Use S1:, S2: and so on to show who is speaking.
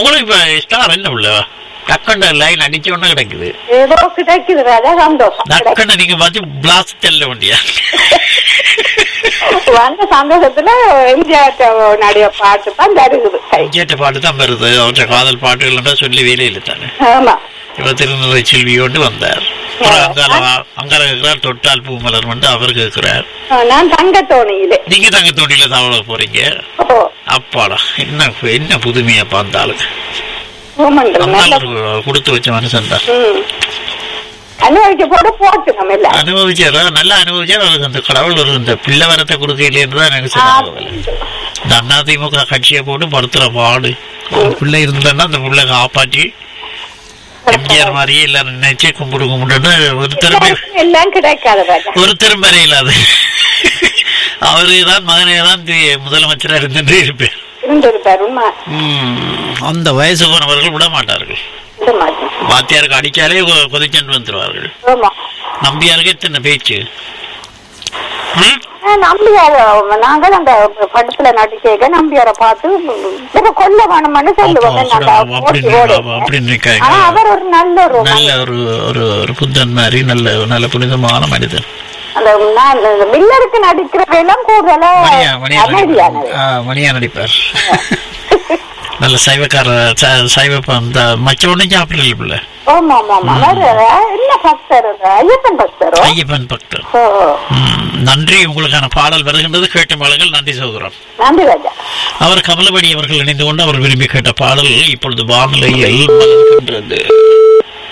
S1: உங்களுக்கு இப்ப ஸ்டார் என்ன உள்ள டக்கண்ட லைன் அடிச்ச உடனே கிடைக்குது
S2: ஏதோ கிடைக்குது ராஜா சந்தோஷம் கிடைக்குது.
S1: டக்கண்ட நீங்க பார்த்து பிளாஸ்ட் செல்ல வேண்டியா
S2: வந்த சந்தோஷத்துல எம்ஜிஆர் நடிக பாட்டு தான் தருகுது கை
S1: கேட்ட பாட்டு தான் வருது அவற்றை காதல் பாட்டுகள் சொல்லி வேலையில் தானே
S2: ஆமா
S1: இவர் திருநிலை செல்வியோண்டு வந்தார் அப்புறம் அங்கால அங்கால கேட்கிறார் தொட்டால் பூ மலர் வந்து அவர் கேட்கிறார்
S2: நான் தங்க தோணியிலே
S1: நீங்க தங்க தோண்டியில தவள போறீங்க
S2: ஓ
S1: அப்பாடா என்ன என்ன புதுமையா பார்த்தாலும்
S2: ஓமண்டல்
S1: அந்த
S2: நல்ல
S1: ஆளு கொடுத்து வச்ச மனுஷன் தான்
S2: ம். அனுபவிக்க போட்டு போட்டு நம்ம எல்லாம்
S1: அனுபவிச்சாரா நல்லா அனுபவிச்சார் அவருக்கு அந்த கடவுள் ஒரு இந்த பிள்ளை வரத்தை கொடுக்கலையேன்னு தான் எனக்கு சொன்னாங்க இந்த அதிமுக கட்சியை போட்டு படுத்துற பாடு ஒரு பிள்ளை இருந்தான்னா அந்த பிள்ளை காப்பாற்றி எம்ஜிஆர் மாதிரியே எல்லாரும் நினைச்சு கும்பிடு கும்பிடுன்னு ஒரு திறமை
S2: எல்லாம் கிடைக்காது ராஜா
S1: ஒரு திறமை இல்லாது அவரே தான் மகனே தான் தி- முதலமைச்சரா இருந்துட்டு இருப்பேன்
S2: இருந்திருப்பார் உண்மை
S1: ம், அந்த வயசு போனவர்கள் விட மாட்டார்கள்
S2: இந்த மாதிரி
S1: வாத்தியாருக்கு அடிச்சாலே கொ- கொதிச்சென்று வந்துருவார்கள்
S2: ஆமா
S1: நம்பியாருக்கு எத்தனை பேச்சு ம்?
S2: ஆ, நம்பியார நாங்கள் அந்த படத்துல நடிக்க நம்பியார பார்த்து இப்ப கொல்ல வேணும்னு சொல்லுவாங்க
S1: அப்பா,
S2: நாங்க
S1: அப்படி
S2: போட்டி போடுவோம்.
S1: அப்ப- அப்படின்னு இருக்காங்க.
S2: ஆனா அவர் ஒரு நல்ல ஒரு
S1: நல்ல ஒரு ஒரு ஒரு புத்தன் மாதிரி நல்ல நல்ல புனிதமான மனிதன்
S2: அந்த நான் இந்த மில்லருக்கு நடிக்கிறவையெல்லாம் கூடுதலா
S1: மணியா மணியா
S2: அமைதியானது
S1: நடிப்பார். ஆ, மணியா நடிப்பார் நல்ல சைவக்கார ச- சைவ ப- அந்த மச்சவனும் சாப்பிடல பிள்ளை
S2: ஆமா ஆமா ஆமா வேற என்ன பக்தர் அது? ஐயப்பன் பக்தரோ
S1: ஐயப்பன் பக்தர்
S2: ஓ,
S1: ம், நன்றி உங்களுக்கான பாடல் வருகின்றது கேட்ட பாடல்கள் நன்றி சகோதரன்
S2: நன்றி ராஜா
S1: அவர் கமலபடி அவர்கள் இணைந்து கொண்டு அவர் விரும்பி கேட்ட பாடல் இப்பொழுது வானிலையில் மலர்கின்றது